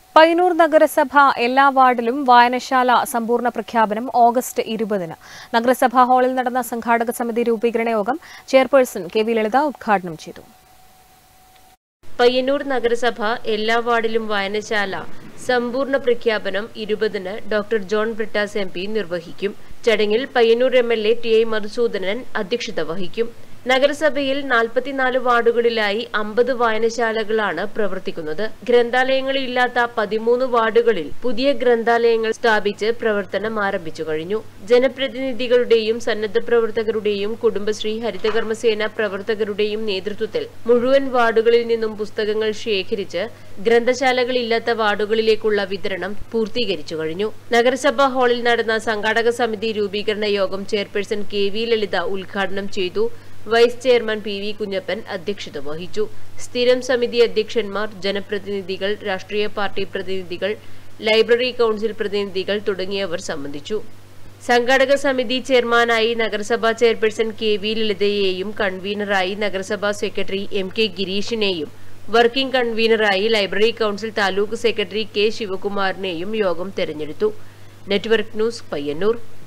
പയ്യന്നൂർ നഗരസഭ എല്ലാ വാർഡിലും വായനശാല സമ്പൂർണ്ണ പ്രഖ്യാപനം ഓഗസ്റ്റ് ഇരുപതിന് നഗരസഭാ ഹാളിൽ നടന്ന സംഘാടക സമിതി രൂപീകരണ യോഗം ചെയർപേഴ്സൺ കെ വി ലളിത ഉദ്ഘാടനം ചെയ്തു പയ്യന്നൂർ നഗരസഭ എല്ലാ വാർഡിലും വായനശാല സമ്പൂർണ്ണ പ്രഖ്യാപനം ഇരുപതിന് doctor John Brittas M P നിർവഹിക്കും ചടങ്ങിൽ Payyannur M L A T I Madhusoodanan അധ്യക്ഷത വഹിക്കും നഗരസഭയിൽ നാൽപ്പത്തിനാല് വാർഡുകളിലായി അമ്പത് വായനശാലകളാണ് പ്രവർത്തിക്കുന്നത് ഗ്രന്ഥാലയങ്ങളില്ലാത്ത പതിമൂന്ന് വാർഡുകളിൽ പുതിയ ഗ്രന്ഥാലയങ്ങൾ സ്ഥാപിച്ച് പ്രവർത്തനം ആരംഭിച്ചു കഴിഞ്ഞു ജനപ്രതിനിധികളുടെയും സന്നദ്ധ പ്രവർത്തകരുടെയും കുടുംബശ്രീ ഹരിതകർമ്മസേന പ്രവർത്തകരുടെയും നേതൃത്വത്തിൽ മുഴുവൻ വാർഡുകളിൽ നിന്നും പുസ്തകങ്ങൾ ശേഖരിച്ച് ഗ്രന്ഥശാലകളില്ലാത്ത വാർഡുകളിലേക്കുള്ള വിതരണം പൂർത്തീകരിച്ചു കഴിഞ്ഞു നഗരസഭാ ഹാളിൽ നടന്ന സംഘാടക സമിതി രൂപീകരണ യോഗം ചെയർപേഴ്സൺ കെ വി ലളിത ഉദ്ഘാടനം ചെയ്തു vice chairman P V Kunhappan അധ്യക്ഷത വഹിച്ചു സ്ഥിരം സമിതി അധ്യക്ഷന്മാർ ജനപ്രതിനിധികൾ രാഷ്ട്രീയ പാർട്ടി പ്രതിനിധികൾ ലൈബ്രറി കൌൺസിൽ പ്രതിനിധികൾ തുടങ്ങിയവർ സംബന്ധിച്ചു സംഘാടക സമിതി ചെയർമാനായി നഗരസഭാ ചെയർപേഴ്സൺ കെ വി ലളിതയെയും കൺവീനറായി നഗരസഭാ സെക്രട്ടറി എം കെ ഗിരീഷിനെയും വർക്കിംഗ് കൺവീനറായി library council taluk secretary K ശിവകുമാറിനെയും യോഗം തെരഞ്ഞെടുത്തു നെറ്റ്വർക്ക് ന്യൂസ് പയ്യന്നൂർ